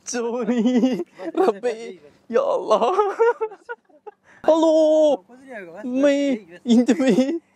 പടച്ചോനി റബ്ബേ യാ അല്ലാഹ് ഹലോ മേ ഇന്റെ മേ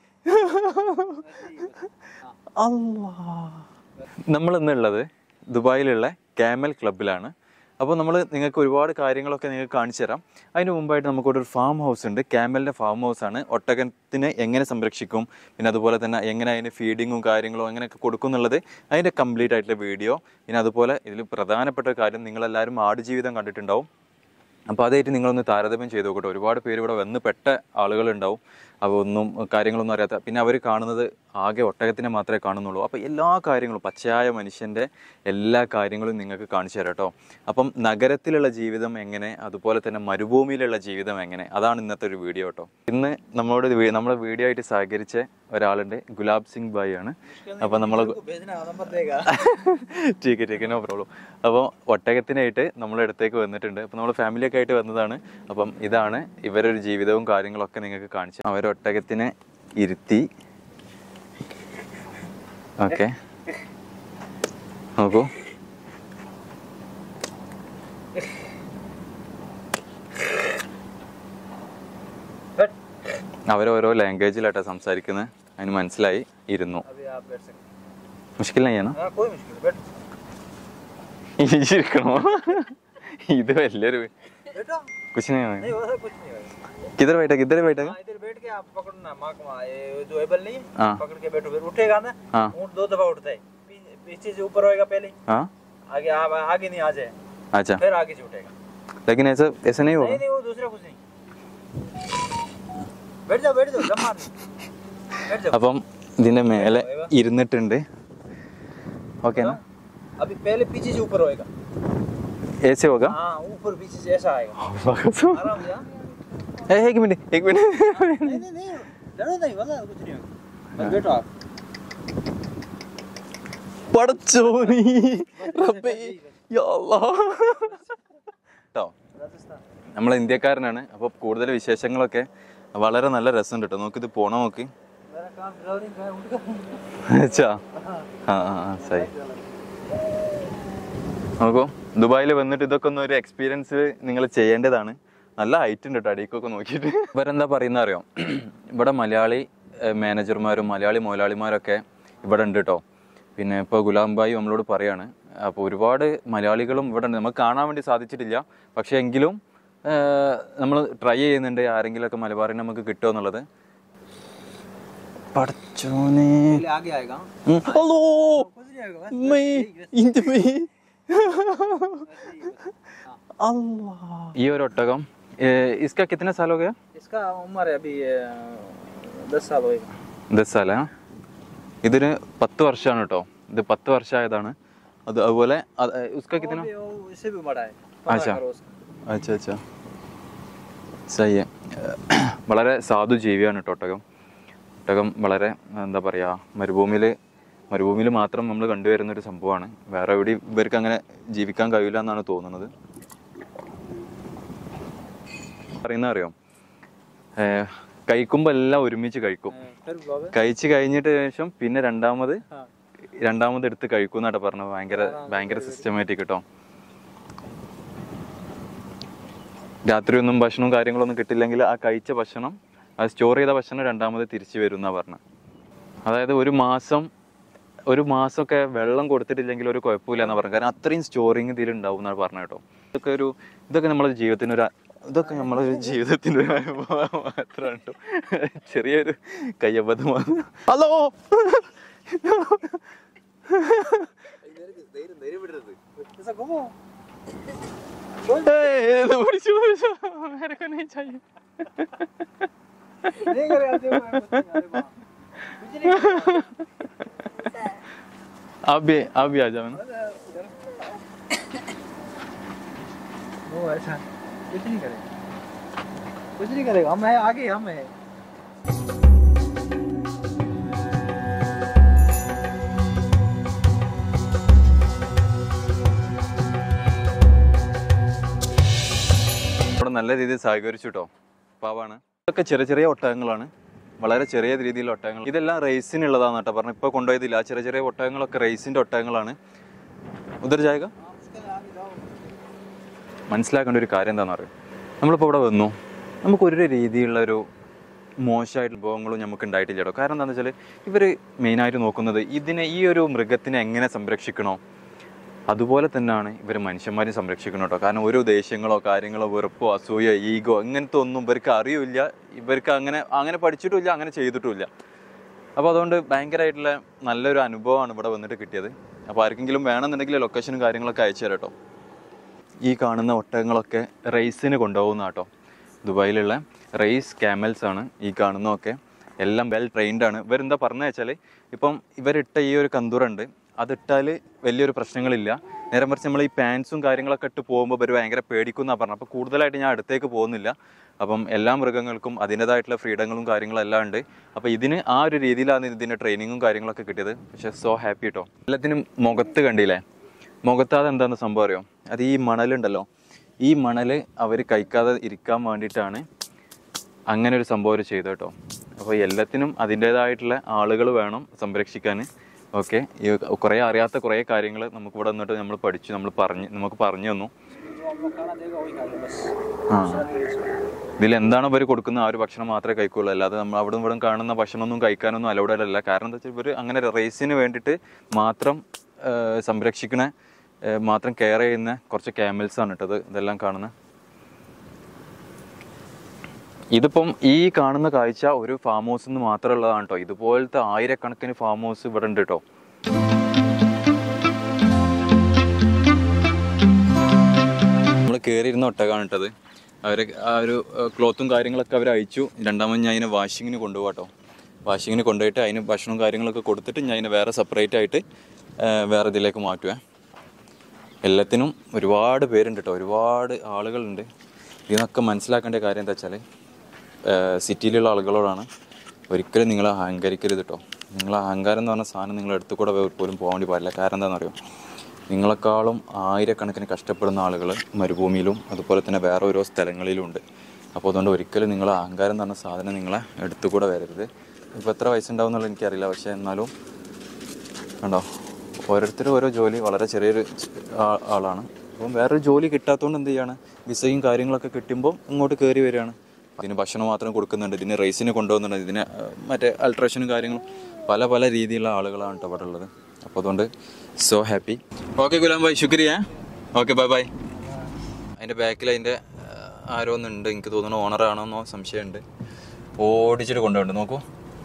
അല്ലാ നമ്മൾ ഇന്നുള്ളത് ദുബായിലുള്ള ക്യാമൽ ക്ലബിലാണ് അപ്പോൾ നമ്മൾ നിങ്ങൾക്ക് ഒരുപാട് കാര്യങ്ങളൊക്കെ നിങ്ങൾക്ക് കാണിച്ചു തരാം അതിന് മുമ്പായിട്ട് നമുക്കിവിടെ ഒരു ഫാം ഹൗസ് ഉണ്ട് ക്യാമലിൻ്റെ ഫാം ഹൗസ് ആണ് ഒട്ടകത്തിനെ എങ്ങനെ സംരക്ഷിക്കും പിന്നെ അതുപോലെ തന്നെ എങ്ങനെ അതിന് ഫീഡിങ്ങും കാര്യങ്ങളും എങ്ങനെയൊക്കെ കൊടുക്കും എന്നുള്ളത് അതിൻ്റെ കംപ്ലീറ്റ് ആയിട്ടുള്ള വീഡിയോ പിന്നെ അതുപോലെ ഇതിൽ പ്രധാനപ്പെട്ട ഒരു കാര്യം നിങ്ങളെല്ലാവരും ആടുജീവിതം കണ്ടിട്ടുണ്ടാവും അപ്പോൾ അതായിട്ട് നിങ്ങളൊന്ന് താരതമ്യം ചെയ്ത് നോക്കട്ടെ ഒരുപാട് പേര് ഇവിടെ വന്ന് പെട്ട ആളുകളുണ്ടാവും അപ്പോൾ ഒന്നും കാര്യങ്ങളൊന്നും അറിയാത്ത പിന്നെ അവർ കാണുന്നത് ആകെ ഒട്ടകത്തിനെ മാത്രമേ കാണുന്നുള്ളൂ അപ്പോൾ എല്ലാ കാര്യങ്ങളും പച്ചയായ മനുഷ്യൻ്റെ എല്ലാ കാര്യങ്ങളും നിങ്ങൾക്ക് കാണിച്ചു തരാം കേട്ടോ അപ്പം നഗരത്തിലുള്ള ജീവിതം എങ്ങനെ അതുപോലെ തന്നെ മരുഭൂമിയിലുള്ള ജീവിതം എങ്ങനെ അതാണ് ഇന്നത്തെ ഒരു വീഡിയോ കേട്ടോ ഇന്ന് നമ്മളോട് ഇത് വീ- നമ്മുടെ വീഡിയോ ആയിട്ട് സഹകരിച്ച ഒരാളുണ്ട് ഗുലാബ് സിംഗ് ഭായി ആണ് അപ്പോൾ നമ്മൾ भेजना नंबर देगा ടീക്ക് ടീക്ക് നോ പ്രോബ്ലം അപ്പോൾ ഒട്ടകത്തിനായിട്ട് നമ്മുടെ അടുത്തേക്ക് വന്നിട്ടുണ്ട് അപ്പോൾ നമ്മൾ ഫാമിലിയൊക്കെ ആയിട്ട് വന്നതാണ് അപ്പം ഇതാണ് ഇവരൊരു ജീവിതവും കാര്യങ്ങളൊക്കെ നിങ്ങൾക്ക് കാണിച്ചു അവർ ഒട്ടകത്തിനെ ഇരുത്തി ഓക്കെ നോക്കൂ बैठ അവരോരോ ലാംഗ്വേജിലായിട്ടാണ് സംസാരിക്കുന്നത് അതിന് മനസ്സിലായി ഇരുന്നു अभी आप बैठ सकते മുഷ്കിൽ ചെയ്യണം हाँ कोई मुश्किल नहीं, बैठ ഇരിക്കണോ ഇത് വലിയൊരു बैठो കുച്ചിനെ नहीं वैसा कुछ नहीं होगा കിതർ बैठा किधर बैठा हाँ इधर बैठ के आप पकड़ना माँ को ये जो एबल नहीं है, हाँ। पकड़ के बैठो फिर उठेगा ना हाँ। ऊँट दो दफा उठता है पी- पीछे से ऊपर होएगा पहले हाँ आगे आप आगे नहीं आ जाए अच्छा फिर आगे से उठेगा लेकिन ऐसा ऐसा नहीं होगा नहीं नहीं वो दूसरा कुछ नहीं बैठ जाओ बैठ जाओ जमा बैठ जाओ അപ്പം ഇതിന്റെ മേലെ ഇരുന്നിട്ടുണ്ട് ഓക്കെ अभी पहले पीछे से ऊपर होएगा എ സി होगा हाँ ऊपर पीछे से ऐसा आएगा आराम से हाँ? ए, एक मिनट एक मिनट नहीं नहीं नहीं डरो नहीं वाला कुछ नहीं होगा बस बैठो आप പടച്ചോനി റബ്ബേ യാ അല്ലാഹ് കേട്ടോ राजस्थान നമ്മൾ ഇന്ത്യക്കാരനാണ് അപ്പോൾ കൂടുതൽ വിശേഷങ്ങളൊക്കെ വളരെ നല്ല രസമുണ്ട് കേട്ടോ നോക്കിത് പോണ നോക്കി मेरा काम ड्राइविंग का है उनका അച്ഛാ ആ ആ ആ, സഹി നോക്കൂ ദുബായിൽ വന്നിട്ട് ഇതൊക്കെ ഒന്ന് ഒരു എക്സ്പീരിയൻസ് നിങ്ങൾ ചെയ്യേണ്ടതാണ് നല്ല ഹൈറ്റ് ഉണ്ട് കേട്ടോ അടിക്കൊക്കെ നോക്കിയിട്ട് ഇവരെന്താ പറയുന്ന അറിയോ ഇവിടെ മലയാളി ഏഹ്, മാനേജർമാരും മലയാളി മുതലാളിമാരൊക്കെ ഇവിടെ ഉണ്ട് കേട്ടോ പിന്നെ ഇപ്പോൾ ഗുലാംബായി നമ്മളോട് പറയാണ് അപ്പോൾ ഒരുപാട് മലയാളികളും ഇവിടെ ഉണ്ട് നമുക്ക് കാണാൻ വേണ്ടി സാധിച്ചിട്ടില്ല പക്ഷേ എങ്കിലും നമ്മൾ ട്രൈ ചെയ്യുന്നുണ്ട് ആരെങ്കിലുമൊക്കെ മലബാറിന് നമുക്ക് കിട്ടുമോ എന്നുള്ളത് പടച്ചോനെ पहले आगे आएगा हाँ? ഉം. ഹലോ कुछ नहीं आएगा बस മേ यही, बस ഇന്റെ മേ यही, बस। हाँ। അല്ലാ ഈ ഒരു ഒട്ടകം ഏ, इसका कितना साल हो गया इसका उम्र है अभी अ, दस साल होएगा ദസ് സാല ഇതിന് പത്ത് വർഷമാണ് കേട്ടോ ഇത് പത്ത് വർഷമായതാണ് അത് അതുപോലെ അത്, उसका कितना वो भी- वो इससे भी बड़ा है अच्छा। पंद्रह करोड़ उसका। അച്ഛാ അച്ഛാ സഹി വളരെ സാധു ജീവിയാണ് കേട്ടോ ഒട്ടകം ഒട്ടകം വളരെ എന്താ പറയുക മരുഭൂമിയിൽ മരുഭൂമിയിൽ മാത്രം നമ്മൾ കണ്ടുവരുന്ന ഒരു സംഭവമാണ് വേറെ എവിടെയും ഇവർക്ക് അങ്ങനെ ജീവിക്കാൻ കഴിയില്ല എന്നാണ് തോന്നുന്നത് പറയുന്ന അറിയോ ഏഹ്, കഴിക്കുമ്പോൾ എല്ലാം ഒരുമിച്ച് കഴിക്കും हाँ, फिर बाबा കഴിച്ച് കഴിഞ്ഞിട്ട് ശേഷം പിന്നെ രണ്ടാമത് हाँ രണ്ടാമത് എടുത്ത് കഴിക്കും എന്നാട്ടോ പറഞ്ഞത് ഭയങ്കര ഭയങ്കര സിസ്റ്റമാറ്റിക് കേട്ടോ രാത്രി ഒന്നും ഭക്ഷണവും കാര്യങ്ങളൊന്നും കിട്ടില്ലെങ്കിൽ ആ കഴിച്ച ഭക്ഷണം ആ സ്റ്റോർ ചെയ്ത ഭക്ഷണം രണ്ടാമത് തിരിച്ചു വരും എന്നാ പറഞ്ഞത് അതായത് ഒരു മാസം ഒരു മാസമൊക്കെ വെള്ളം കൊടുത്തിട്ടില്ലെങ്കിൽ ഒരു കുഴപ്പമില്ല എന്നാ പറഞ്ഞത് കാരണം അത്രയും സ്റ്റോറിങ് ഇതിൽ ഉണ്ടാവും എന്നാണ് പറഞ്ഞത് കേട്ടോ ഇതൊക്കെ ഒരു ഇതൊക്കെ നമ്മുടെ ജീവിതത്തിന് ഒരു ഇതൊക്കെ നമ്മളെ ഒരു ജീവിതത്തിന്റെ ഒരു അനുഭവം മാത്രമാണ് കേട്ടോ ചെറിയൊരു കയ്യബദ്ധമാണ് ഹലോ ऐसा घूमो ഇത് പിടിച്ചു പിടിച്ചു मेरे को नहीं चाहिए नहीं करेगा देखो मैं कुछ नहीं अरे वाह। कुछ नहीं करेगा। आप भी आप भी आ जाओ ना वो ऐसा कुछ नहीं करेगा कुछ नहीं करेगा हम है आगे हम है ഇവിടെ നല്ല രീതിയിൽ സഹകരിച്ചു കേട്ടോ പാവാണ് ഇതൊക്കെ ചെറിയ ചെറിയ ഒട്ടകങ്ങളാണ് വളരെ ചെറിയ രീതിയിലുള്ള ഒട്ടകങ്ങൾ ഇതെല്ലാം റേസിനുള്ളതാണ് കേട്ടോ പറഞ്ഞു ഇപ്പൊ കൊണ്ടുപോയതില്ല ആ ചെറിയ ചെറിയ ഒട്ടകങ്ങളൊക്കെ റേസിന്റെ ഒട്ടകങ്ങളാണ് ഉദർ ജായക മനസ്സിലാക്കേണ്ട ഒരു കാര്യം എന്താണെന്ന് അറിയാം നമ്മളിപ്പോൾ ഇവിടെ വന്നു നമുക്ക് ഒരു രീതിയിലുള്ള ഒരു മോശമായിട്ട് അനുഭവങ്ങളും നമുക്ക് ഉണ്ടായിട്ടില്ല കേട്ടോ കാരണം എന്താണെന്ന് വെച്ചാൽ ഇവർ മെയിനായിട്ട് നോക്കുന്നത് ഇതിനെ ഈ ഒരു മൃഗത്തിനെ എങ്ങനെ സംരക്ഷിക്കണോ അതുപോലെ തന്നെയാണ് ഇവർ മനുഷ്യന്മാരെ സംരക്ഷിക്കണം കേട്ടോ കാരണം ഓരോ ദേഷ്യങ്ങളോ കാര്യങ്ങളോ വെറുപ്പോ അസൂയ ഈഗോ ഇങ്ങനത്തെ ഒന്നും ഇവർക്ക് അറിയില്ല ഇവർക്ക് അങ്ങനെ അങ്ങനെ പഠിച്ചിട്ടുമില്ല അങ്ങനെ ചെയ്തിട്ടുമില്ല അപ്പോൾ അതുകൊണ്ട് ഭയങ്കരമായിട്ടുള്ള നല്ലൊരു അനുഭവമാണ് ഇവിടെ വന്നിട്ട് കിട്ടിയത് അപ്പോൾ ആർക്കെങ്കിലും വേണമെന്നുണ്ടെങ്കിൽ ലൊക്കേഷനും കാര്യങ്ങളൊക്കെ അയച്ചു തരാം കേട്ടോ ഈ കാണുന്ന ഒട്ടകങ്ങളൊക്കെ റേസിന് കൊണ്ടുപോകുന്ന കേട്ടോ ദുബായിലുള്ള റേസ് ക്യാമൽസ് ആണ് ഈ കാണുന്നതൊക്കെ എല്ലാം വെൽ ട്രെയിൻഡ് ആണ് ഇവരെന്താ പറഞ്ഞു വെച്ചാൽ ഇപ്പം ഇവരിട്ട ഈ ഒരു കന്തൂറുണ്ട് അതിട്ടാൽ വലിയൊരു പ്രശ്നങ്ങളില്ല നേരെ മറിച്ച് നമ്മൾ ഈ പാൻസും കാര്യങ്ങളൊക്കെ ഇട്ട് പോകുമ്പോൾ ഇവർ ഭയങ്കര പേടിക്കുന്ന പറഞ്ഞു അപ്പോൾ കൂടുതലായിട്ട് ഞാൻ അടുത്തേക്ക് പോകുന്നില്ല അപ്പം എല്ലാ മൃഗങ്ങൾക്കും അതിൻ്റെതായിട്ടുള്ള ഫ്രീഡങ്ങളും കാര്യങ്ങളും എല്ലാം ഉണ്ട് അപ്പോൾ ഇതിന് ആ ഒരു രീതിയിലാണ് ഇതിൻ്റെ ട്രെയിനിങ്ങും കാര്യങ്ങളൊക്കെ കിട്ടിയത് പക്ഷേ സോ ഹാപ്പി കേട്ടോ എല്ലാത്തിനും മുഖത്ത് കണ്ടില്ലേ മുഖത്താതെ എന്താണെന്ന് സംഭവം അറിയോ അത് ഈ മണലുണ്ടല്ലോ ഈ മണൽ അവർ കഴിക്കാതെ ഇരിക്കാൻ വേണ്ടിയിട്ടാണ് അങ്ങനെ ഒരു സംഭവം അവർ ചെയ്തു കേട്ടോ അപ്പോൾ എല്ലാത്തിനും അതിൻ്റേതായിട്ടുള്ള ആളുകൾ വേണം സംരക്ഷിക്കാൻ ഓക്കെ ഈ കുറേ അറിയാത്ത കുറേ കാര്യങ്ങൾ നമുക്ക് ഇവിടെ നിന്നിട്ട് നമ്മൾ പഠിച്ചു നമ്മൾ പറഞ്ഞ് നമുക്ക് പറഞ്ഞു തന്നു जो हम लोग खाना देगा वही खाएंगे बस ആ ഇതിൽ എന്താണ് ഇവർ കൊടുക്കുന്ന ആ ഒരു ഭക്ഷണം മാത്രമേ കഴിക്കുള്ളൂ അല്ലാതെ നമ്മൾ അവിടെ ഇവിടെ കാണുന്ന ഭക്ഷണമൊന്നും കഴിക്കാനൊന്നും അലൗഡ് അല്ല കാരണം എന്താ വെച്ചാൽ ഇവർ അങ്ങനെ റേസിന് വേണ്ടിയിട്ട് മാത്രം ആ, സംരക്ഷിക്കണ ആ, മാത്രം കെയർ ചെയ്യുന്ന കുറച്ച് ക്യാമൽസ് ആണ് കേട്ടത് ഇതെല്ലാം കാണുന്നത് ഇതിപ്പം ഈ കാണുന്ന കാഴ്ച ഒരു ഫാം ഹൗസ് എന്ന് മാത്രമുള്ളതാണ് കേട്ടോ ഇതുപോലത്തെ ആയിരക്കണക്കിന് ഫാം ഹൗസ് ഇവിടെ ഉണ്ട് കേട്ടോ നമ്മൾ കയറിയിരുന്ന ഒട്ടകാണ് ഇട്ടത് അവർ ആ ഒരു ക്ലോത്തും കാര്യങ്ങളൊക്കെ അവർ അയച്ചു രണ്ടാമത് ഞാൻ അതിനെ വാഷിങ്ങിന് കൊണ്ടുപോകാം കേട്ടോ വാഷിങ്ങിന് കൊണ്ടുപോയിട്ട് അതിന് ഭക്ഷണവും കാര്യങ്ങളൊക്കെ കൊടുത്തിട്ട് ഞാൻ അതിനെ വേറെ സെപ്പറേറ്റ് ആയിട്ട് ആ, വേറെ ഇതിലേക്ക് മാറ്റുവേ എല്ലാത്തിനും ഒരുപാട് പേരുണ്ട് കേട്ടോ ഒരുപാട് ആളുകളുണ്ട് ഇതിനൊക്കെ മനസ്സിലാക്കേണ്ട കാര്യം എന്താ വെച്ചാൽ സിറ്റിയിലുള്ള ആളുകളോടാണ് ഒരിക്കലും നിങ്ങൾ അഹങ്കരിക്കരുത് കേട്ടോ നിങ്ങൾ അഹങ്കാരം എന്ന് പറഞ്ഞ സാധനം നിങ്ങൾ അടുത്ത് കൂടെ പോലും പോകാൻ വേണ്ടി പാടില്ല കാരണം എന്താണെന്നറിയോ നിങ്ങളെക്കാളും ആയിരക്കണക്കിന് കഷ്ടപ്പെടുന്ന ആളുകൾ മരുഭൂമിയിലും അതുപോലെ തന്നെ വേറെ ഓരോ സ്ഥലങ്ങളിലും ഉണ്ട് അപ്പോൾ അതുകൊണ്ട് ഒരിക്കലും നിങ്ങൾ അഹങ്കാരം എന്ന് പറഞ്ഞ സാധനം നിങ്ങളെ അടുത്ത് കൂടെ വരരുത് ഇപ്പോൾ എത്ര വയസ്സുണ്ടാവും എന്നുള്ളത് എനിക്കറിയില്ല പക്ഷേ എന്നാലും കണ്ടോ ഓരോരുത്തരും ഓരോ ജോലി വളരെ ചെറിയൊരു ആ- ആളാണ് അപ്പം വേറൊരു ജോലി കിട്ടാത്തതുകൊണ്ട് എന്ത് ചെയ്യാണ് വിസയും കാര്യങ്ങളൊക്കെ കിട്ടുമ്പോൾ ഇങ്ങോട്ട് കയറി വരികയാണ് ഇതിന് ഭക്ഷണം മാത്രം കൊടുക്കുന്നുണ്ട് ഇതിന് റേസിന് കൊണ്ടുപോകുന്നുണ്ട് ഇതിന് ആ, മറ്റേ അൾട്രേഷനും കാര്യങ്ങളും പല പല രീതിയിലുള്ള ആളുകളാണ് കേട്ടോ ഇവിടെ ഉള്ളത് അപ്പോൾ അതുകൊണ്ട് so happy okay Ghulam bhai ശുക്രിയ ഓക്കെ ബൈ ബൈ അതിൻ്റെ ബാക്കിൽ അതിൻ്റെ ആരോ ഒന്നുണ്ട് എനിക്ക് തോന്നുന്നു ഓണറാണോന്നോ സംശയമുണ്ട് ഓടിച്ചിട്ട് കൊണ്ടുപോകുന്നുണ്ട് നോക്കൂ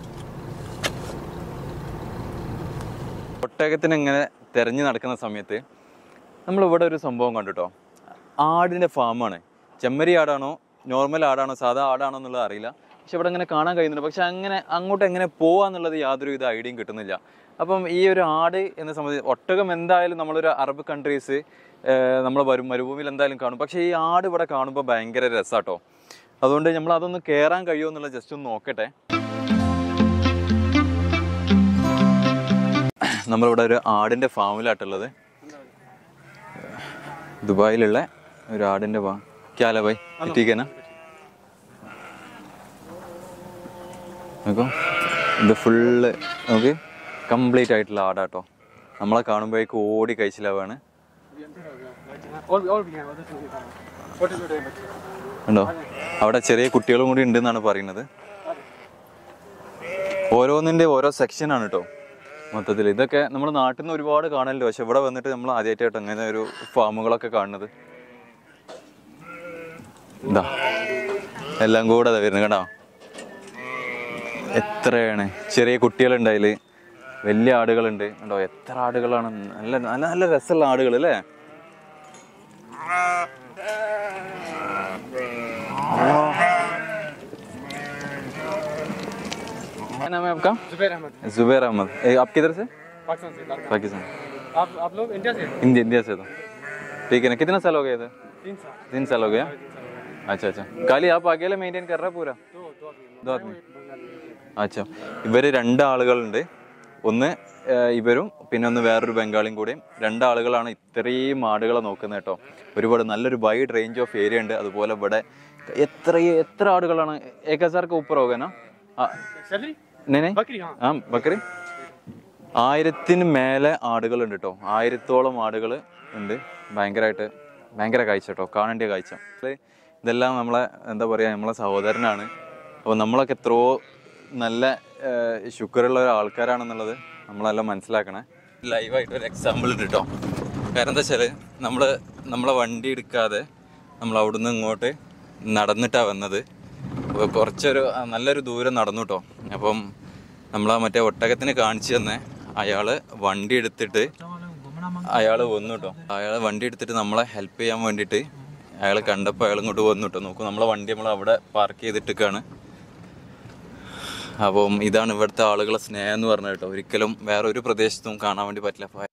ഒട്ടകത്തിന് ഇങ്ങനെ തെരഞ്ഞു നടക്കുന്ന സമയത്ത് നമ്മൾ ഇവിടെ ഒരു സംഭവം കണ്ടുട്ടോ ആടിൻ്റെ ഫാമാണ് ചെമ്മരി ആടാണോ നോർമൽ ആടാണോ സാധാ ആടാണോ എന്നുള്ളത് അറിയില്ല പക്ഷെ ഇവിടെ ഇങ്ങനെ കാണാൻ കഴിയുന്നുണ്ട് പക്ഷെ അങ്ങനെ അങ്ങോട്ട് എങ്ങനെ പോവാന്നുള്ളത് യാതൊരു വിധ ഐഡിയയും കിട്ടുന്നില്ല അപ്പം ഈ ഒരു ആട് എന്നെ സംബന്ധിച്ച് ഒട്ടകം എന്തായാലും നമ്മളൊരു അറബ് കൺട്രീസ് നമ്മൾ വരും മരുഭൂമിയിൽ എന്തായാലും കാണും പക്ഷേ ഈ ആട് ഇവിടെ കാണുമ്പോൾ ഭയങ്കര രസാട്ടോ അതുകൊണ്ട് നമ്മൾ അതൊന്ന് കയറാൻ കഴിയുമോ എന്നുള്ളത് ജസ്റ്റ് ഒന്ന് നോക്കട്ടെ നമ്മളിവിടെ ഒരു ആടിൻ്റെ ഫാമിലാട്ടുള്ളത് ദുബായിലുള്ള ഒരു ആടിൻ്റെ ഫാം ക്യാല ബൈ എത്തിക്കാനാ നോക്കൂ ഇത് ഫുള്ള് നോക്ക് കംപ്ലീറ്റ് ആയിട്ടുള്ള ആടാട്ടോ നമ്മളെ കാണുമ്പോഴേക്ക് ഓടി കഴിച്ചിലാവാണ് और भी और भी हैं उधर से भी खाना छोटे छोटे बच्चे ഉണ്ടോ അവിടെ ചെറിയ കുട്ടികളും കൂടി ഉണ്ടെന്നാണ് പറയുന്നത് ഓരോന്നിൻ്റെ ഓരോ സെക്ഷനാണ് കേട്ടോ മൊത്തത്തിൽ ഇതൊക്കെ നമ്മൾ നാട്ടിൽ നിന്ന് ഒരുപാട് കാണലുണ്ട് പക്ഷെ ഇവിടെ വന്നിട്ട് നമ്മൾ ആദ്യമായിട്ടായിട്ട് അങ്ങനെ ഒരു ഫാമുകളൊക്കെ കാണുന്നത് ഇതാ എല്ലാം കൂടെ അതാ വരുന്നത് കേട്ടോ എത്രയാണ് ചെറിയ കുട്ടികളുണ്ട് അതില് വലിയ ആടുകളുണ്ട് കണ്ടോ എത്ര ആടുകളാണ് നല്ല നല്ല നല്ല രസമുള്ള ആടുകൾ അല്ലേ क्या नाम है आपका जुबैर अहमद जुबैर अहमद ए, आप किधर से पाकिस्तान से लड़का पाकिस्तान आप आप लोग इंडिया से हैं? इंडिया इंडिया से तो ठीक है ना कितना साल हो गया इधर तीन साल तीन साल हो गया अच्छा अच्छा खाली आप अकेले मेंटेन कर रहा है पूरा दो दो आदमी दो आदमी बंगाली അച്ഛാ ഇവര് രണ്ട് ആളുകളുണ്ട് ഒന്ന് ഏഹ്, ഇവരും പിന്നെ ഒന്ന് വേറൊരു ബംഗാളിയും കൂടെയും രണ്ടാളുകളാണ് ഇത്രയും ആടുകളെ നോക്കുന്നത് കേട്ടോ ഒരുപാട് നല്ലൊരു വൈഡ് റേഞ്ച് ഓഫ് ഏരിയ ഉണ്ട് അതുപോലെ ഇവിടെ എത്ര എത്ര ആടുകളാണ് ഏകസാർക്ക് ഉപ്പർ ಹೋಗನಾ सैलरी നെനെ बकरी हाँ ആ ബക്കറി ആയിരത്തിന് മേലെ ആടുകൾ ഉണ്ട് കേട്ടോ ആയിരത്തോളം ആടുകൾ ഉണ്ട് ഭയങ്കരമായിട്ട് ഭയങ്കര കാഴ്ച കേട്ടോ കാണേണ്ട കാഴ്ച ഇത് ഇതെല്ലാം നമ്മളെ എന്താ പറയുക നമ്മളെ സഹോദരനാണ് അപ്പോൾ നമ്മളൊക്കെ എത്രയോ നല്ല ശുക്രുള്ള ആൾക്കാരാണെന്നുള്ളത് നമ്മളെല്ലാം മനസ്സിലാക്കണേ ലൈവായിട്ട് ഒരു എക്സാമ്പിൾ ഉണ്ട് കേട്ടോ കാരണം എന്താ വെച്ചാൽ നമ്മൾ നമ്മളെ വണ്ടി എടുക്കാതെ നമ്മൾ അവിടുന്ന് ഇങ്ങോട്ട് നടന്നിട്ടാണ് വന്നത് അപ്പോൾ കുറച്ചൊരു ആ, നല്ലൊരു ദൂരം നടന്നു കേട്ടോ അപ്പം നമ്മൾ ആ മറ്റേ ഒട്ടകത്തിന് കാണിച്ചു തന്നെ അയാൾ വണ്ടി എടുത്തിട്ട് അയാൾ വന്നു കേട്ടോ അയാൾ വണ്ടി എടുത്തിട്ട് നമ്മളെ ഹെൽപ്പ് ചെയ്യാൻ വേണ്ടിയിട്ട് അയാൾ കണ്ടപ്പോൾ അയാൾ ഇങ്ങോട്ട് വന്നു കേട്ടോ നോക്കൂ നമ്മളെ വണ്ടി നമ്മൾ അവിടെ പാർക്ക് ചെയ്തിട്ടേക്കാണ് അപ്പം ഇതാണ് ഇവിടുത്തെ ആളുകളെ സ്നേഹം എന്ന് പറഞ്ഞത് കേട്ടോ ഒരിക്കലും വേറെ ഒരു പ്രദേശത്തും കാണാൻ വേണ്ടി പറ്റില്ല അപ്പോൾ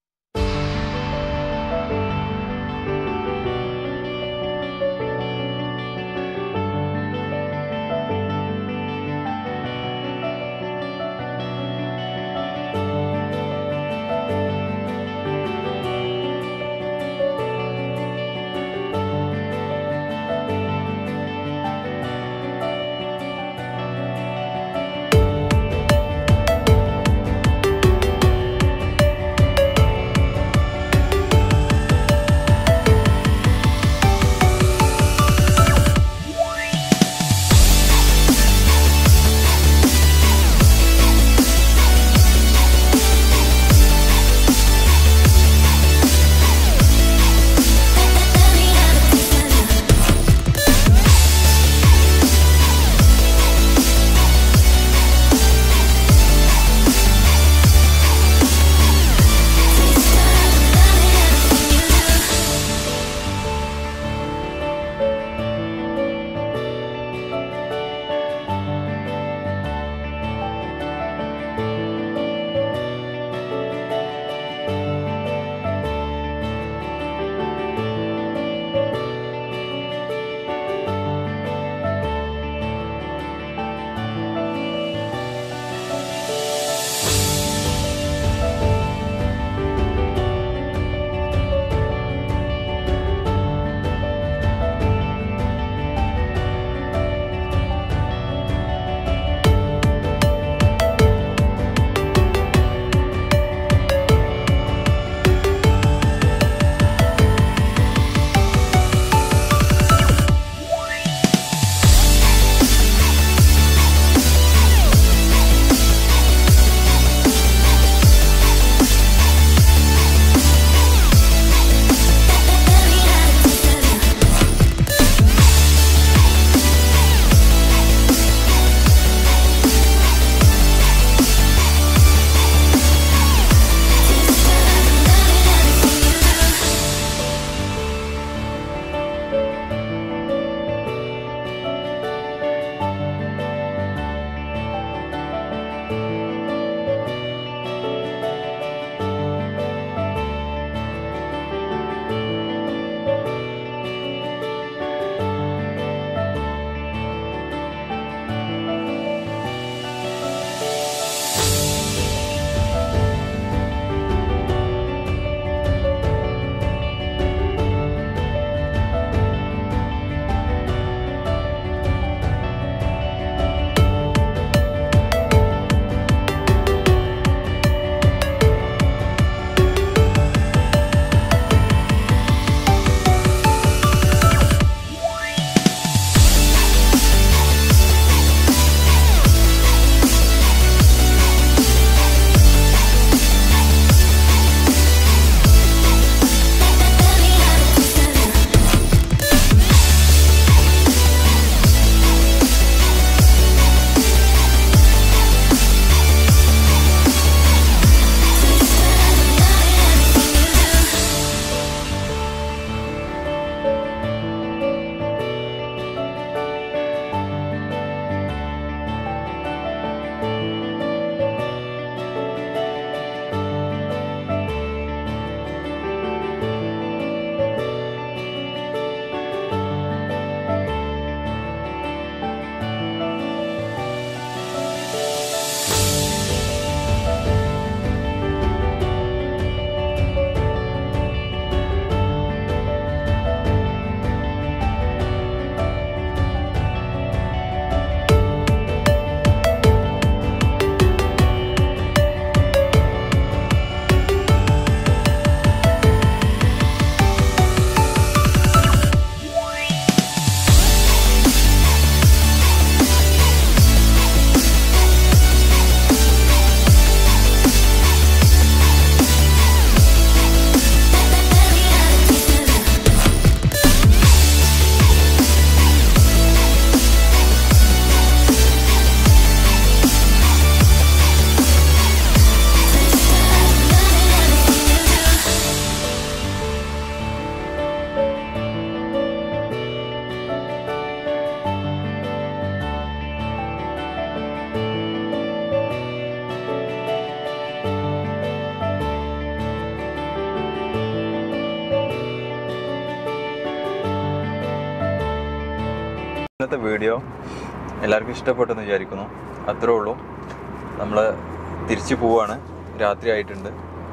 ഇന്നത്തെ വീഡിയോ എല്ലാവർക്കും ഇഷ്ടപ്പെട്ടെന്ന് വിചാരിക്കുന്നു അത്രേ ഉള്ളൂ നമ്മൾ തിരിച്ചു പോവാണ് രാത്രി ആയിട്ടുണ്ട്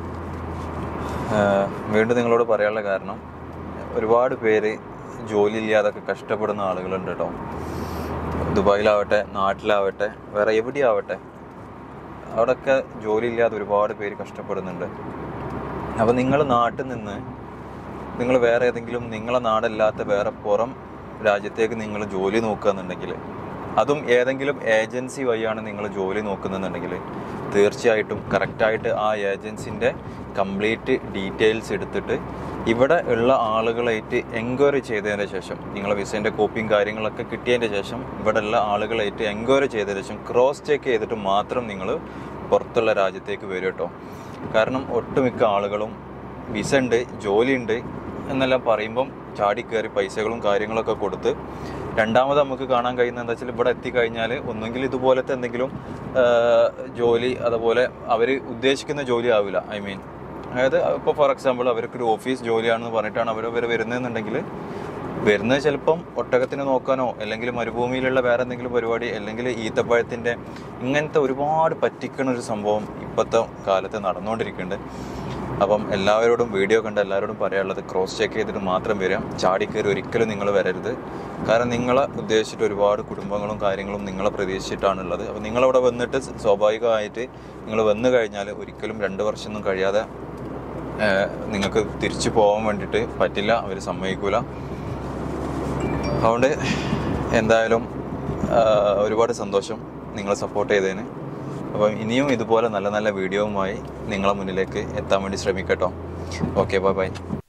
ആഹ് വീണ്ടും നിങ്ങളോട് പറയാനുള്ള കാരണം ഒരുപാട് പേര് ജോലി ഇല്ലാതൊക്കെ കഷ്ടപ്പെടുന്ന ആളുകളുണ്ട് കേട്ടോ ദുബായിലാവട്ടെ നാട്ടിലാവട്ടെ വേറെ എവിടെയാവട്ടെ അവിടെയൊക്കെ ജോലി ഇല്ലാതെ ഒരുപാട് പേര് കഷ്ടപ്പെടുന്നുണ്ട് അപ്പോൾ നിങ്ങൾ നാട്ടിൽ നിന്ന് നിങ്ങൾ വേറെ ഏതെങ്കിലും നിങ്ങളെ നാടല്ലാത്ത വേറെ പുറം രാജ്യത്തേക്ക് നിങ്ങൾ ജോലി നോക്കുകയെന്നുണ്ടെങ്കിൽ അതും ഏതെങ്കിലും ഏജൻസി വഴിയാണ് നിങ്ങൾ ജോലി നോക്കുന്നുണ്ടെങ്കിൽ തീർച്ചയായിട്ടും കറക്റ്റായിട്ട് ആ ഏജൻസിൻ്റെ കംപ്ലീറ്റ് ഡീറ്റെയിൽസ് എടുത്തിട്ട് ഇവിടെ ഉള്ള ആളുകളായിട്ട് എൻക്വയറി ചെയ്തതിന് ശേഷം നിങ്ങളെ വിസേൻ്റെ കോപ്പിയും കാര്യങ്ങളൊക്കെ കിട്ടിയതിൻ്റെ ശേഷം ഇവിടെ ഉള്ള ആളുകളായിട്ട് എൻക്വയറി ചെയ്തതിന് ശേഷം ക്രോസ് ചെക്ക് ചെയ്തിട്ട് മാത്രം നിങ്ങൾ പുറത്തുള്ള രാജ്യത്തേക്ക് വരും കേട്ടോ കാരണം ഒട്ടുമിക്ക ആളുകളും വിസ ഉണ്ട് ജോലിയുണ്ട് എന്നെല്ലാം പറയുമ്പം ചാടി കയറി പൈസകളും കാര്യങ്ങളൊക്കെ കൊടുത്ത് രണ്ടാമത് നമുക്ക് കാണാൻ കഴിയുന്ന എന്താ വെച്ചാൽ ഇവിടെ എത്തിക്കഴിഞ്ഞാൽ ഒന്നുകിൽ ഇതുപോലത്തെ എന്തെങ്കിലും ആ, ജോലി അതുപോലെ അവർ ഉദ്ദേശിക്കുന്ന ജോലി ആവില്ല ഐ മീൻ അതായത് ഇപ്പോൾ ഫോർ എക്സാമ്പിൾ അവർക്കൊരു ഓഫീസ് ജോലിയാണെന്ന് പറഞ്ഞിട്ടാണ് അവർ അവർ വരുന്നതെന്നുണ്ടെങ്കിൽ വരുന്നത് ചിലപ്പം ഒട്ടകത്തിന് നോക്കാനോ അല്ലെങ്കിൽ മരുഭൂമിയിലുള്ള വേറെ എന്തെങ്കിലും പരിപാടി അല്ലെങ്കിൽ ഈത്തപ്പഴത്തിൻ്റെ ഇങ്ങനത്തെ ഒരുപാട് പറ്റിക്കണ ഒരു സംഭവം ഇപ്പോഴത്തെ കാലത്ത് നടന്നുകൊണ്ടിരിക്കുന്നുണ്ട് അപ്പം എല്ലാവരോടും വീഡിയോ കണ്ട് എല്ലാവരോടും പറയാനുള്ളത് ക്രോസ് ചെക്ക് ചെയ്തിട്ട് മാത്രം വരാം ചാടിക്കയറി ഒരിക്കലും നിങ്ങൾ വരരുത് കാരണം നിങ്ങളെ ഉദ്ദേശിച്ചിട്ട് ഒരുപാട് കുടുംബങ്ങളും കാര്യങ്ങളും നിങ്ങളെ പ്രതീക്ഷിച്ചിട്ടാണുള്ളത് അപ്പം നിങ്ങളവിടെ വന്നിട്ട് സ്വാഭാവികമായിട്ട് നിങ്ങൾ വന്നു കഴിഞ്ഞാൽ ഒരിക്കലും രണ്ട് വർഷമൊന്നും കഴിയാതെ ഏഹ്, നിങ്ങൾക്ക് തിരിച്ചു പോകാൻ വേണ്ടിയിട്ട് പറ്റില്ല അവർ സമ്മതിക്കൂല അതുകൊണ്ട് എന്തായാലും ആഹ്, ഒരുപാട് സന്തോഷം നിങ്ങളെ സപ്പോർട്ട് ചെയ്തതിന് അപ്പം ഇനിയും ഇതുപോലെ നല്ല നല്ല വീഡിയോവുമായി നിങ്ങളെ മുന്നിലേക്ക് എത്താൻ വേണ്ടി ശ്രമിക്കട്ടോ ഓക്കെ ബൈ ബൈ